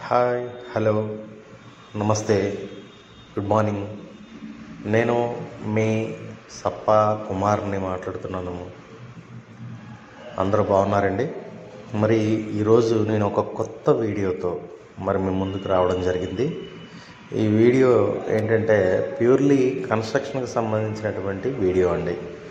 hi hello నమస్తే good morning నేను మీ సప్ప కుమార్ని మాట్లాడుతున్నాను అందరూ బాగున్నారండి మరి ఈరోజు నేను ఒక కొత్త వీడియోతో మరి మీ ముందుకు రావడం జరిగింది ఈ వీడియో ఏంటంటే ప్యూర్లీ కన్స్ట్రక్షన్కి సంబంధించినటువంటి వీడియో అండి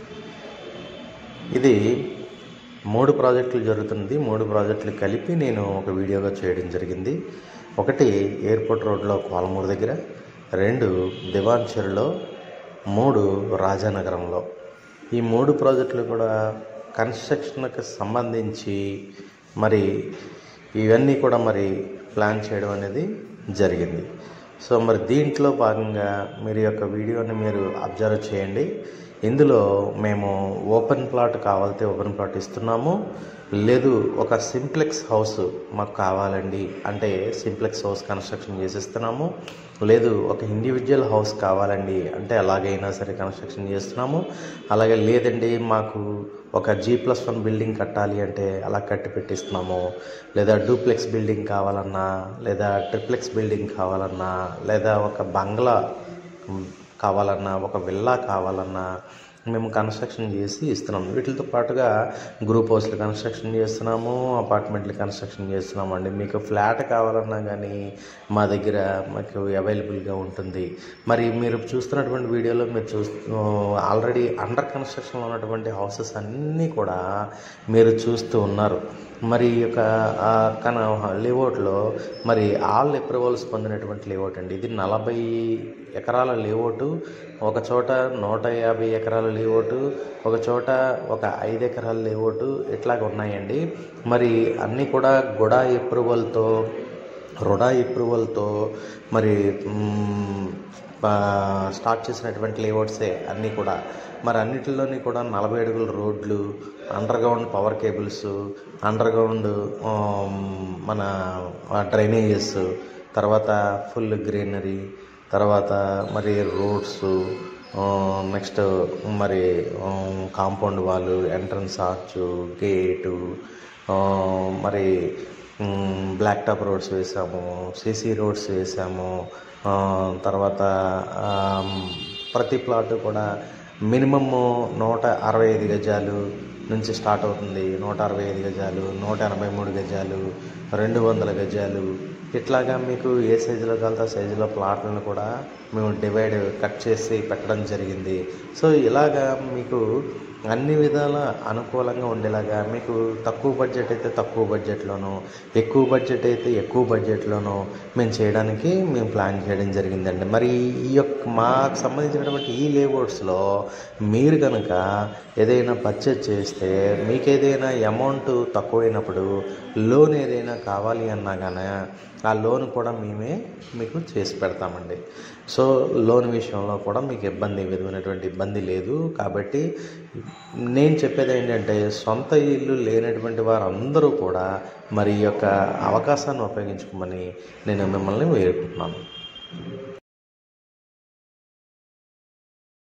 ఇది మూడు ప్రాజెక్టులు జరుగుతుంది మూడు ప్రాజెక్టులు కలిపి నేను ఒక వీడియోగా చేయడం జరిగింది ఒకటి ఎయిర్పోర్ట్ రోడ్లో కోలమూరు దగ్గర రెండు దివాన్చర్లో మూడు రాజానగరంలో ఈ మూడు ప్రాజెక్టులు కూడా కన్స్ట్రక్షన్కి సంబంధించి మరి ఇవన్నీ కూడా మరి ప్లాన్ చేయడం అనేది జరిగింది సో మరి దీంట్లో భాగంగా మీరు యొక్క వీడియోని మీరు అబ్జర్వ్ చేయండి ఇందులో మేము ఓపెన్ ప్లాట్ కావాలితే ఓపెన్ ప్లాట్ ఇస్తున్నాము లేదు ఒక సింప్లెక్స్ హౌస్ మాకు కావాలండి అంటే సింప్లెక్స్ హౌస్ కన్స్ట్రక్షన్ చేసిస్తున్నాము లేదు ఒక ఇండివిజువల్ హౌస్ కావాలండి అంటే అలాగైనా సరే కన్స్ట్రక్షన్ చేస్తున్నాము అలాగే లేదండి మాకు ఒక జీ ప్లస్ వన్ బిల్డింగ్ కట్టాలి అంటే అలా కట్టి పెట్టిస్తున్నాము లేదా డూప్లెక్స్ బిల్డింగ్ కావాలన్నా లేదా ట్రిప్లెక్స్ బిల్డింగ్ కావాలన్నా లేదా ఒక బంగ్లా కావాలన్నా ఒక విల్లా కావాలన్నా మేము కన్స్ట్రక్షన్ చేసి ఇస్తున్నాం వీటితో పాటుగా గ్రూప్ హౌస్లు కన్స్ట్రక్షన్ చేస్తున్నాము అపార్ట్మెంట్లు కన్స్ట్రక్షన్ చేస్తున్నాము అండి మీకు ఫ్లాట్ కావాలన్నా కానీ మా దగ్గర మాకు అవైలబుల్గా ఉంటుంది మరి మీరు చూస్తున్నటువంటి వీడియోలో మీరు చూస్తూ ఆల్రెడీ అండర్ కన్స్ట్రక్షన్లో ఉన్నటువంటి హౌసెస్ అన్నీ కూడా మీరు చూస్తూ ఉన్నారు మరి ఈ యొక్క ఆ కన లేఅవుట్లో మరి ఆల్ అప్రూవల్స్ పొందినటువంటి లేఅవుట్ అండి ఇది నలభై ఎకరాల లేఅవుట్ ఒక చోట నూట యాభై ఎకరాల లేఅవుట్ ఒక చోట ఒక ఐదు ఎకరాల లేఅవుట్ ఇట్లాగ ఉన్నాయండి మరి అన్నీ కూడా గుడా అప్రూవల్తో రుడా అప్రూవల్తో మరి మ్, ఆ, స్టార్ట్ చేసినటువంటి లేఅవుట్సే అన్నీ కూడా మరి అన్నిటిలోని కూడా నలభై అడుగుల రోడ్లు underground power cables underground మన డ్రైనేజెస్ తర్వాత ఫుల్ గ్రీనరీ తర్వాత మరి రోడ్స్ నెక్స్ట్ మరి కాంపౌండ్ వాళ్ళు ఎంట్రన్స్ ఆర్చ్ గేటు మరి బ్లాక్ టాప్ రోడ్స్ వేసాము సీసీ రోడ్స్ వేసాము ఆ, తర్వాత ఆ, ప్రతి ప్లాట్ కూడా మినిమమ్ నూట అరవై ఐదు గజాలు నుంచి స్టార్ట్ అవుతుంది నూట అరవై ఐదు గజాలు నూట ఎనభై మూడు గజాలు రెండు వందల గజాలు ఇట్లాగా మీకు ఏ సైజులో కలితే ఆ సైజులో ప్లాట్లను కూడా మేము డివైడ్ కట్ చేసి పెట్టడం జరిగింది సో ఇలాగా మీకు అన్ని విధాల అనుకూలంగా ఉండేలాగా మీకు తక్కువ బడ్జెట్ అయితే తక్కువ బడ్జెట్లోనూ ఎక్కువ బడ్జెట్ అయితే ఎక్కువ బడ్జెట్లోనూ మేము చేయడానికి మేము ప్లాన్ చేయడం జరిగిందండి మరి ఈ యొక్క మాకు సంబంధించినటువంటి ఈ లేఅవుట్స్లో మీరు కనుక ఏదైనా పర్చేజ్ చేస్తే మీకు ఏదైనా అమౌంట్ తక్కువైనప్పుడు లోన్ ఏదైనా కావాలి అన్నా కానీ ఆ లోన్ కూడా మేమే మీకు చేసి పెడతామండి సో లోన్ విషయంలో కూడా మీకు ఇబ్బంది ఏ విధమైనటువంటి ఇబ్బంది లేదు కాబట్టి నేను చెప్పేది ఏంటంటే సొంత ఇల్లు లేనటువంటి వారందరూ కూడా మరి ఈ యొక్క అవకాశాన్ని ఉపయోగించుకోమని నేను మిమ్మల్ని వేడుకుంటున్నాను